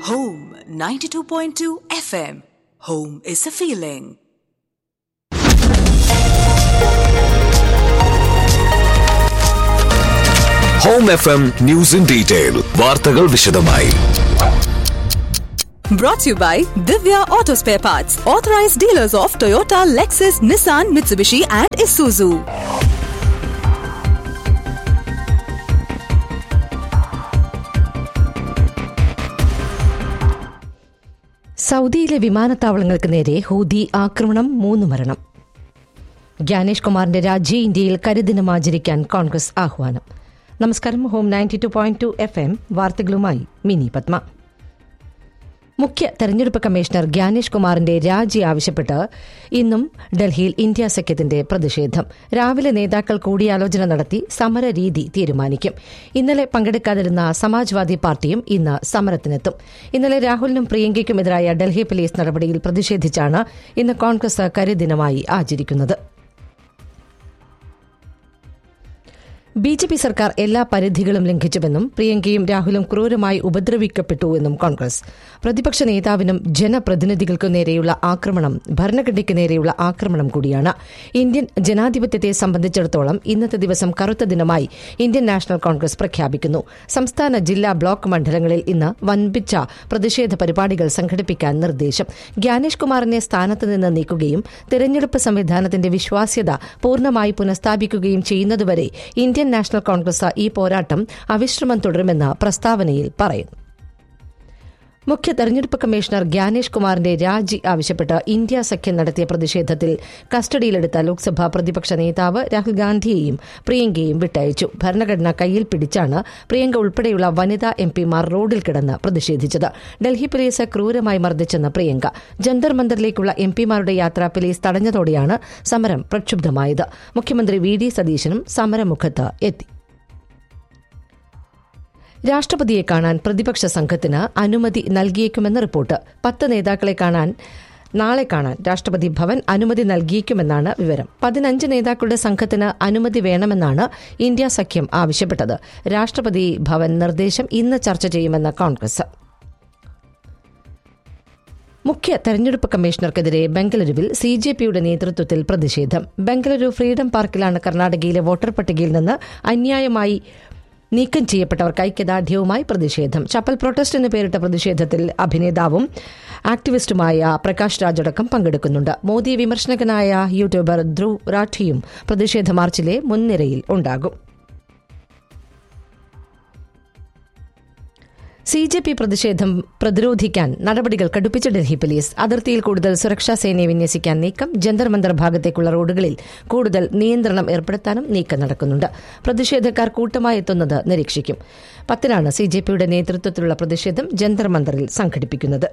Home 92.2 FM. Home is a feeling. Home F M news in detail വാർത്തകൾ വിശദമായി Brought to you by Divya Auto Spare Parts, authorized dealers of Toyota, Lexus, Nissan, Mitsubishi, and Isuzu. സൗദിയിലെ വിമാനത്താവളങ്ങൾക്ക് നേരെ Houthi ആക്രമണം മൂന്ന് മരണം ജ്ഞാനേഷ് കുമാറിന്റെ രാജി ഇന്ത്യയിൽ കരിദിനം ആചരിക്കാൻ കോൺഗ്രസ് ആഹ്വാനം നമസ്കാരം home ninety two point two FM എം വാർത്തകളുമായി മിനി പത്മ മുഖ്യ തെരഞ്ഞെടുപ്പ് കമ്മീഷണർ ജ്ഞാനേഷ് കുമാറിന്റെ രാജി ആവശ്യപ്പെട്ട് ഇന്നും ഡൽഹിയിൽ ഇന്ത്യ സഖ്യത്തിന്റെ പ്രതിഷേധം രാവിലെ നേതാക്കൾ കൂടിയാലോചന നടത്തി സമരരീതി തീരുമാനിക്കും ഇന്നലെ പങ്കെടുക്കാതിരുന്ന സമാജ്വാദി പാർട്ടിയും ഇന്ന് സമരത്തിനെത്തും ഇന്നലെ രാഹുലിനും പ്രിയങ്കയ്ക്കുമെതിരായ ഡൽഹി പോലീസ് നടപടിയിൽ പ്രതിഷേധിച്ചാണ് ഇന്ന് കോൺഗ്രസ് കരിദിനമായി ആചരിക്കുന്നത് ബി ജെ പി സർക്കാർ എല്ലാ പരിധികളും ലംഘിച്ചുവെന്നും പ്രിയങ്കയും രാഹുലും ക്രൂരമായി ഉപദ്രവിക്കപ്പെട്ടുവെന്നും കോൺഗ്രസ് പ്രതിപക്ഷ നേതാവിനും ജനപ്രതിനിധികൾക്കും നേരെയുള്ള ആക്രമണം ഭരണഘടനയ്ക്ക് നേരെയുള്ള ആക്രമണം കൂടിയാണ് ഇന്ത്യൻ ജനാധിപത്യത്തെ സംബന്ധിച്ചിടത്തോളം ഇന്നത്തെ ദിവസം കറുത്ത ദിനമായി ഇന്ത്യൻ നാഷണൽ കോൺഗ്രസ് പ്രഖ്യാപിക്കുന്നു സംസ്ഥാന ജില്ലാ ബ്ലോക്ക് മണ്ഡലങ്ങളിൽ ഇന്ന് വൻപിച്ച പ്രതിഷേധ പരിപാടികൾ സംഘടിപ്പിക്കാൻ നിർദ്ദേശം ജ്ഞാനേഷ് കുമാറിനെ സ്ഥാനത്ത് നിന്ന് നീക്കുകയും തെരഞ്ഞെടുപ്പ് സംവിധാനത്തിന്റെ വിശ്വാസ്യത പൂർണ്ണമായി പുനഃസ്ഥാപിക്കുകയും ചെയ്യുന്നതുവരെ ഇന്ത്യൻ നാഷണൽ കോൺഗ്രസ് ഈ പോരാട്ടം അവിശ്രമം തുടരുമെന്ന് പ്രസ്താവനയിൽ പറയുന്നു മുഖ്യ തെരഞ്ഞെടുപ്പ് കമ്മീഷണർ ജ്ഞാനേഷ് കുമാറിന്റെ രാജി ആവശ്യപ്പെട്ട് ഇന്ത്യ സഖ്യം നടത്തിയ പ്രതിഷേധത്തിൽ കസ്റ്റഡിയിലെടുത്ത ലോക്സഭാ പ്രതിപക്ഷ നേതാവ് രാഹുൽ ഗാന്ധിയെയും പ്രിയങ്കയെയും വിട്ടയച്ചു ഭരണഘടന കയ്യിൽ പിടിച്ചാണ് പ്രിയങ്ക ഉൾപ്പെടെയുള്ള വനിതാ എം പിമാർ റോഡിൽ കിടന്ന് പ്രതിഷേധിച്ചത് ഡൽഹി പോലീസ് ക്രൂരമായി മർദ്ദിച്ചെന്ന് പ്രിയങ്ക ജന്തർ മന്ദറിലേക്കുള്ള എം പിമാരുടെ യാത്ര പോലീസ് തടഞ്ഞതോടെയാണ് സമരം പ്രക്ഷുബ്ധമായത് മുഖ്യമന്ത്രി വി ഡി സതീശനും സമരമുഖത്ത് എത്തി രാഷ്ട്രപതിയെ കാണാൻ പ്രതിപക്ഷ സംഘത്തിന് അനുമതി നൽകിയേക്കുമെന്ന് റിപ്പോർട്ട് പത്ത് നേതാക്കളെ കാണാൻ നാളെ കാണാൻ രാഷ്ട്രപതി ഭവൻ അനുമതി നൽകിയേക്കുമെന്നാണ് വിവരം പതിനഞ്ച് നേതാക്കളുടെ സംഘത്തിന് അനുമതി വേണമെന്നാണ് ഇന്ത്യ സഖ്യം ആവശ്യപ്പെട്ടത് രാഷ്ട്രപതി ഭവൻ നിർദ്ദേശം ഇന്ന് ചർച്ച ചെയ്യുമെന്ന് കോൺഗ്രസ് മുഖ്യ തെരഞ്ഞെടുപ്പ് കമ്മീഷണർക്കെതിരെ ബംഗളൂരുവിൽ സി ജെ പിയുടെ നേതൃത്വത്തിൽ പ്രതിഷേധം ബംഗളൂരു ഫ്രീഡം പാർക്കിലാണ് കർണാടകയിലെ വോട്ടർ പട്ടികയിൽ നിന്ന് അന്യായമായി നീക്കം ചെയ്യപ്പെട്ടവർക്ക് ഐക്യദാർഢ്യവുമായി പ്രതിഷേധം ചപ്പൽ പ്രൊട്ടസ്റ്റ് എന്ന് പേരിട്ട പ്രതിഷേധത്തിൽ അഭിനേതാവും ആക്ടിവിസ്റ്റുമായ പ്രകാശ് രാജ് അടക്കം പങ്കെടുക്കുന്നുണ്ട് മോദി വിമർശകനായ യൂട്യൂബർ ധ്രുവ് രാഠിയും പ്രതിഷേധ മാർച്ചിലെ മുൻനിരയിൽ ഉണ്ടാകും സി ജെ പി പ്രതിഷേധം പ്രതിരോധിക്കാൻ നടപടികൾ കടുപ്പിച്ച ഡൽഹി പോലീസ് അതിർത്തിയിൽ കൂടുതൽ സുരക്ഷാ സേനയെ വിന്യസിക്കാൻ നീക്കം ജന്തർ മന്ദർ ഭാഗത്തേക്കുള്ള റോഡുകളിൽ കൂടുതൽ നിയന്ത്രണം ഏർപ്പെടുത്താനും നീക്കം നടക്കുന്നുണ്ട് പ്രതിഷേധക്കാർ കൂട്ടമായി എത്തുന്നത് നിരീക്ഷിക്കും പത്തിനാണ് സി ജെ പിയുടെ നേതൃത്വത്തിലുള്ള പ്രതിഷേധം ജന്തർ മന്ദറിൽ സംഘടിപ്പിക്കുന്നത്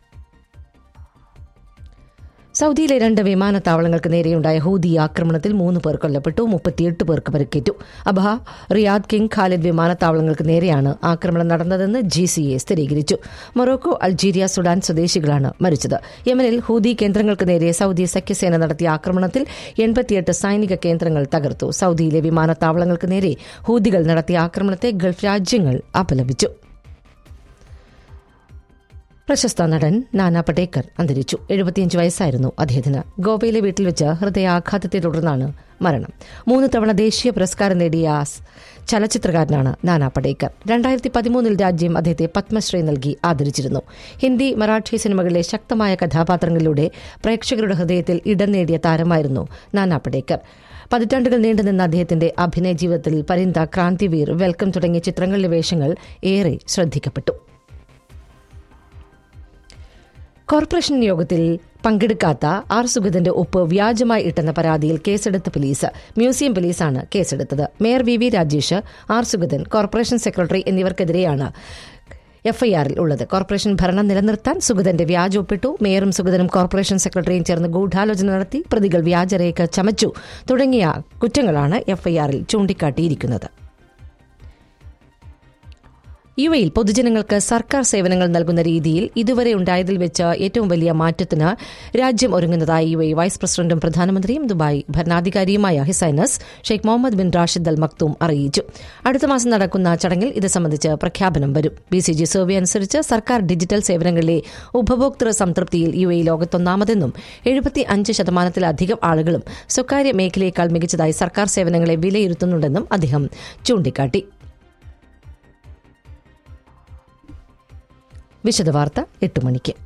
സൗദിയിലെ രണ്ട് വിമാനത്താവളങ്ങൾക്ക് നേരെയുണ്ടായ ഹൂതി ആക്രമണത്തിൽ മൂന്ന് പേർ കൊല്ലപ്പെട്ടു മുപ്പത്തിയെട്ട് പേർക്ക് പരിക്കേറ്റു അബഹ റിയാദ് കിങ് ഖാലിദ് വിമാനത്താവളങ്ങൾക്ക് നേരെയാണ് ആക്രമണം നടന്നതെന്ന് ജി സി എ സ്ഥിരീകരിച്ചു മൊറോക്കോ അൾജീരിയ സുഡാൻ സ്വദേശികളാണ് മരിച്ചത് യമനിൽ ഹൂതി കേന്ദ്രങ്ങൾക്ക് നേരെ സൗദി സഖ്യസേന നടത്തിയ ആക്രമണത്തിൽ എൺപത്തിയെട്ട് സൈനിക കേന്ദ്രങ്ങൾ തകർത്തു സൗദിയിലെ വിമാനത്താവളങ്ങൾക്ക് നേരെ ഹൂതികൾ നടത്തിയ ആക്രമണത്തെ ഗൾഫ് രാജ്യങ്ങൾ അപലപിച്ചു പ്രശസ്ത നടൻ നാനാ പടേക്കർ അന്തരിച്ചു എഴുപത്തിയഞ്ച് വയസ്സായിരുന്നു അദ്ദേഹത്തിന് ഗോവയിലെ വീട്ടിൽ വെച്ച് ഹൃദയാഘാതത്തെ തുടർന്നാണ് മരണം മൂന്ന് തവണ ദേശീയ പുരസ്കാരം നേടിയ ചലച്ചിത്രകാരനാണ് നാനാ പടേക്കർ രണ്ടായിരത്തി പതിമൂന്നിൽ രാജ്യം അദ്ദേഹത്തെ പത്മശ്രീ നൽകി ആദരിച്ചിരുന്നു ഹിന്ദി മറാഠി സിനിമകളിലെ ശക്തമായ കഥാപാത്രങ്ങളിലൂടെ പ്രേക്ഷകരുടെ ഹൃദയത്തിൽ ഇടം നേടിയ താരമായിരുന്നു നാനാ പടേക്കർ പതിറ്റാണ്ടുകൾ നീണ്ടുനിന്ന അദ്ദേഹത്തിന്റെ അഭിനയ ജീവിതത്തിൽ പരിന്ത ക്രാന്തിവീർ വെൽക്കം തുടങ്ങിയ ചിത്രങ്ങളിലെ വേഷങ്ങൾ ഏറെ ശ്രദ്ധിക്കപ്പെട്ടു കോർപ്പറേഷൻ യോഗത്തിൽ പങ്കെടുക്കാത്ത ആർ സുഗതന്റെ ഒപ്പ് വ്യാജമായി ഇട്ടെന്ന പരാതിയിൽ കേസെടുത്ത പോലീസ് മ്യൂസിയം പോലീസാണ് കേസെടുത്തത് mayor V V Rajesh R Sugathan corporation secretary എന്നിവർക്കെതിരെയാണ് എഫ്ഐആറിൽ ഉള്ളത് കോർപ്പറേഷൻ ഭരണം നിലനിർത്താൻ സുഗതന്റെ വ്യാജ ഒപ്പിട്ടു മേയറും സുഗതനും കോർപ്പറേഷൻ സെക്രട്ടറിയും ചേർന്ന് ഗൂഢാലോചന നടത്തി പ്രതികൾ വ്യാജരേഖ ചമച്ചു തുടങ്ങിയ കുറ്റങ്ങളാണ് എഫ്ഐആറിൽ ചൂണ്ടിക്കാട്ടിയിരിക്കുന്നത് യു എയിൽ പൊതുജനങ്ങൾക്ക് സർക്കാർ സേവനങ്ങൾ നൽകുന്ന രീതിയിൽ ഇതുവരെ ഉണ്ടായതിൽ വെച്ച് ഏറ്റവും വലിയ മാറ്റത്തിന് രാജ്യം ഒരുങ്ങുന്നതായി യു എ വൈസ് പ്രസിഡന്റും പ്രധാനമന്ത്രിയും ദുബായ് ഭരണാധികാരിയുമായ his highness Sheikh Mohammed bin Rashid Al Maktoum അറിയിച്ചു അടുത്ത മാസം നടക്കുന്ന ചടങ്ങിൽ ഇത് സംബന്ധിച്ച് പ്രഖ്യാപനം വരും ബി സി ജി സർവേ അനുസരിച്ച് സർക്കാർ ഡിജിറ്റൽ സേവനങ്ങളിലെ ഉപഭോക്തൃ സംതൃപ്തിയിൽ യു എ ലോകത്തൊന്നാമതെന്നും എഴുപത്തി അഞ്ച് ശതമാനത്തിലധികം ആളുകളും സ്വകാര്യ മേഖലയേക്കാൾ മികച്ചതായി സർക്കാർ സേവനങ്ങളെ വിലയിരുത്തുന്നുണ്ടെന്നും അദ്ദേഹം ചൂണ്ടിക്കാട്ടി വിശദവാർത്ത എട്ട് മണിക്ക്